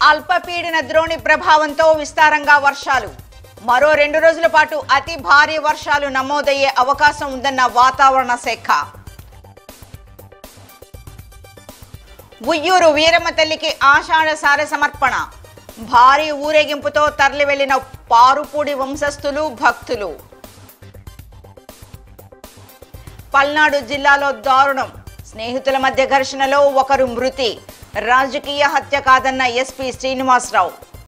అల్పపీడన ద్రోణి ప్రభావంతో విస్తారంగా వర్షాలు మరో రెండు రోజుల పాటు అతి భారీ వర్షాలు నమోదయ్యే అవకాశం ఉందన్న వాతావరణ శాఖ ఉయ్యూరు వీరమ్మ తల్లికి ఆషాఢ సార సమర్పణ భారీ ఊరేగింపుతో తరలి వెళ్లిన పారుపూడి వంశస్థులు భక్తులు పల్నాడు జిల్లాలో దారుణం స్నేహితుల మధ్య ఘర్షణలో ఒకరు మృతి రాజకీయ హత్య కాదన్న ఎస్పీ శ్రీనివాసరావు